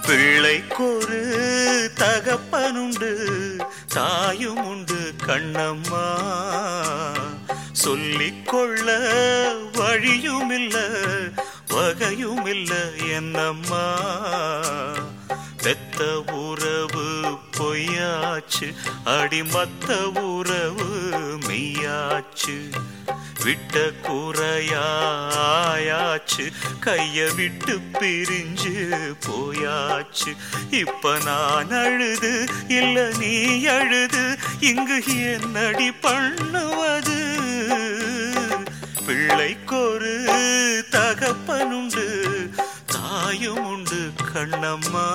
பிள்ளைக்கொரு தகப்பனுண்டு தாயும் உண்டு கண்ணம்மா சொல்லிக்கொள்ள வழியுமில்ல வகையுமில்ல என்னம்மா பெத்த உறவு பொய்யாச்சு அடிமத்த உறவு மெய்யாச்சு விட்ட குறையாயாச்சு கைய விட்டு பிரிஞ்சு போயாச்சு இப்ப நான் அழுது இல்ல நீ அழுது இங்கு என்னடி பண்ணுவது பிள்ளைக்கொரு தகப்பனுண்டு தாயும் உண்டு கண்ணம்மா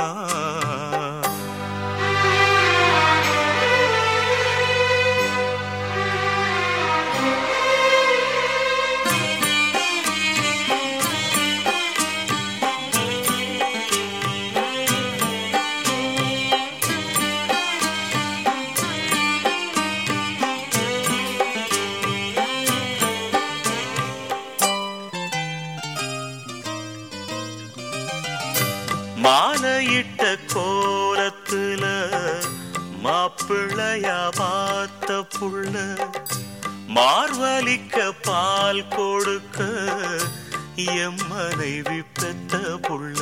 மாலையிட்ட கோலத்துல மாப்பிள்ளையா பார்த்த புள்ள மார்வலிக்க பால் கொடுக்க எம் மனைவி பெத்த புள்ள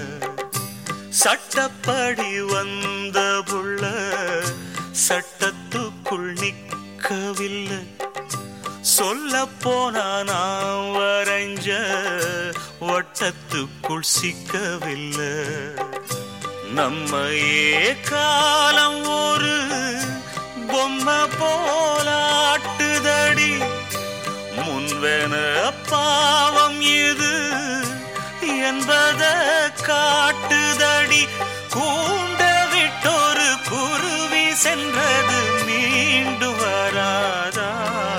சட்டப்படி வந்த புள்ள சட்டத்துக்குள் நிற்கவில்லை சொல்ல போனா நான் வரைஞ்ச வட்டத்துக்குள் சிக்கவில்லை நம்ம ஏ காலம் ஒரு பொம்மை போலாட்டுதடி முன்வென பாவம் இது என்பத காட்டுதடி கூண்ட விட்டொரு குருவி சென்றது மீண்டு வராதா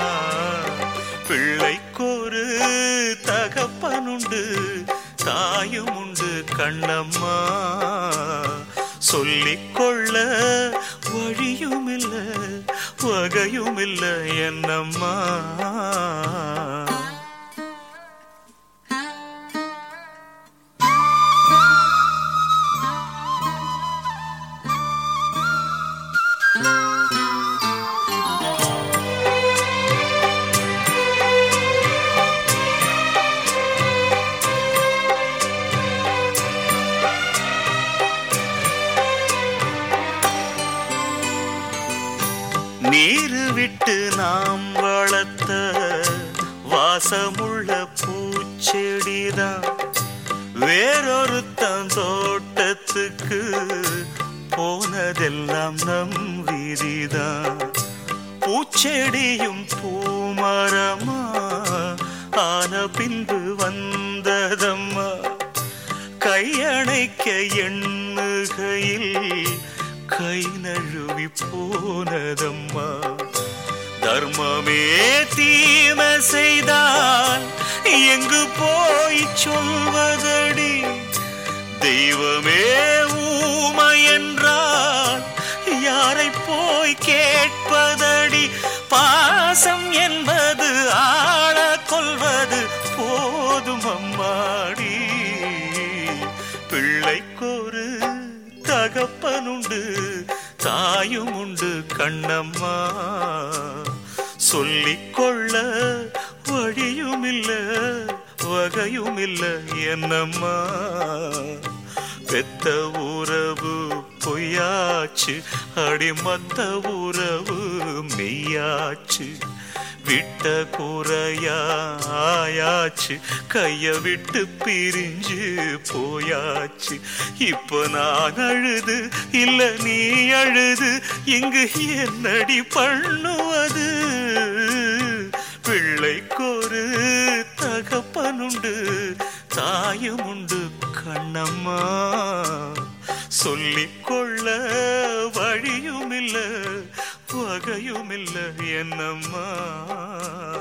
பிள்ளைக்கொரு தகப்பனுண்டு தாயும் உண்டு கண்ணம்மா சொல்லிக்கொள்ள வழியுமில்ல வகையுமில்ல என்னம்மா நீரு விட்டு நாம் வளர்த்த வாசமுள்ள பூச்செடிதான் வேறொருத்தன் தோட்டத்துக்கு போனதெல்லாம் நம் வீதிதான் பூச்செடியும் பூமரமா ஆன பின்பு வந்ததம்மா கையணைக்க எண்ணுகையில் கை நழுவி போனதம்மா தர்மமே தீமை செய்தால் எங்கு போய் சொல்வதடி தெய்வமே ஊமை என்றால் யாரை போய் கேட்பதடி பாசம் என்பது ஆள கொள்வது போதும் அம்மாடி பிள்ளைக்கொரு தகப்பனுண்டு தாயும் உண்டு கண்ணம்மா சொல்லிக்கொள்ள வழியுமில்ல வகையுமில்ல என்னம்மா பெத்த உறவு பொய்யாச்சு அடிமத்த உறவு மெய்யாச்சு விட்ட குறையாயாச்சு கைய விட்டு பிரிஞ்சு போயாச்சு இப்ப நான் அழுது இல்ல நீ அழுது இங்கு என்னடி பண்ணுவது பிள்ளைக்கொரு தகப்பனுண்டு தாயும் உண்டு கண்ணம்மா சொல்லிக்கொள்ள வழியுமில்ல வகையுமில்ல என்னம்மா